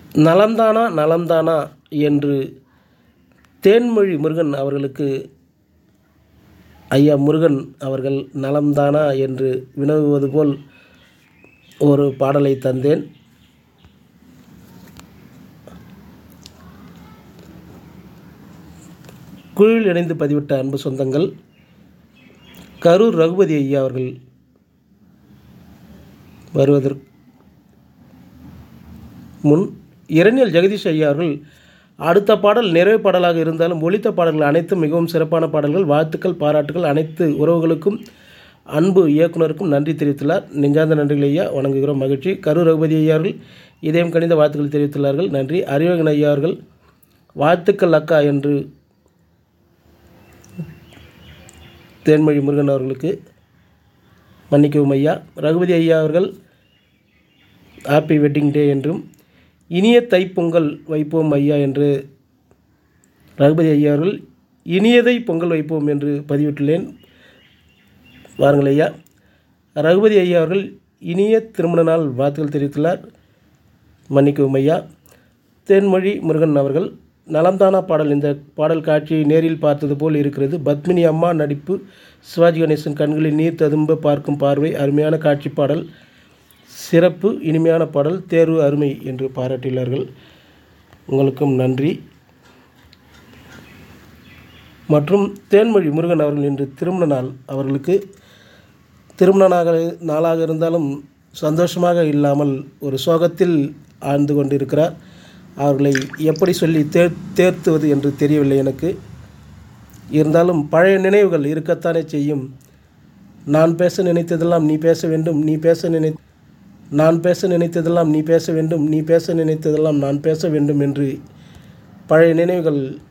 நலம்தானா நலம்தானா என்று தேன்மொழி முருகன் அவர்களுக்கு ஐயா முருகன் அவர்கள் நலம்தானா என்று வினவுவது போல் ஒரு பாடலை தந்தேன் குழுவில் இணைந்து பதிவிட்ட அன்பு சொந்தங்கள் கரூர் ரகுபதி ஐயா அவர்கள் வருவதற்கு முன் இரணியல் ஜெகதீஷ் ஐயா அவர்கள் அடுத்த பாடல் நிறைவு பாடலாக இருந்தாலும் ஒலித்த பாடல்கள் அனைத்தும் மிகவும் சிறப்பான பாடல்கள் வாழ்த்துக்கள் பாராட்டுகள் அனைத்து உறவுகளுக்கும் அன்பு இயக்குனருக்கும் நன்றி தெரிவித்துள்ளார் நெஞ்சார்ந்த நன்றிகள் ஐயா வணங்குகிறோம் மகிழ்ச்சி கரூர் ரகுபதி ஐயா அவர்கள் இதயம் கணித வாழ்த்துக்கள் தெரிவித்துள்ளார்கள் நன்றி அறிவகன் ஐயா அவர்கள் வாழ்த்துக்கள் அக்கா என்று தேன்மொழி முருகன் அவர்களுக்கு மன்னிக்கவும் ஐயா ரகுபதி ஐயா அவர்கள் ஹாப்பி வெட்டிங் டே என்றும் இனிய தைப்பொங்கல் வைப்போம் ஐயா என்று ரகுபதி ஐயா அவர்கள் இனியதை பொங்கல் வைப்போம் என்று பதிவிட்டுள்ளேன் வாருங்கள் ஐயா ரகுபதி ஐயா அவர்கள் இனிய திருமண நாள் வாழ்த்துக்கள் தெரிவித்துள்ளார் மன்னிக்கவும் ஐயா தேன்மொழி முருகன் அவர்கள் நலம்தானா பாடல் இந்த பாடல் காட்சியை நேரில் பார்த்தது போல் இருக்கிறது பத்மினி அம்மா நடிப்பு சிவாஜி கணேசன் கண்களில் நீர் ததும்ப பார்க்கும் பார்வை அருமையான காட்சி பாடல் சிறப்பு இனிமையான பாடல் தேர்வு அருமை என்று பாராட்டியுள்ளார்கள் உங்களுக்கும் நன்றி மற்றும் தேன்மொழி முருகன் அவர்கள் இன்று திருமண நாள் அவர்களுக்கு திருமண நாக நாளாக இருந்தாலும் சந்தோஷமாக இல்லாமல் ஒரு சோகத்தில் ஆழ்ந்து கொண்டிருக்கிறார் அவர்களை எப்படி சொல்லி தேர் தேர்த்துவது என்று தெரியவில்லை எனக்கு இருந்தாலும் பழைய நினைவுகள் இருக்கத்தானே செய்யும் நான் பேச நினைத்ததெல்லாம் நீ பேச வேண்டும் நீ பேச நினை நான் பேச நினைத்ததெல்லாம் நீ பேச வேண்டும் நீ பேச நினைத்ததெல்லாம் நான் பேச வேண்டும் என்று பழைய நினைவுகள்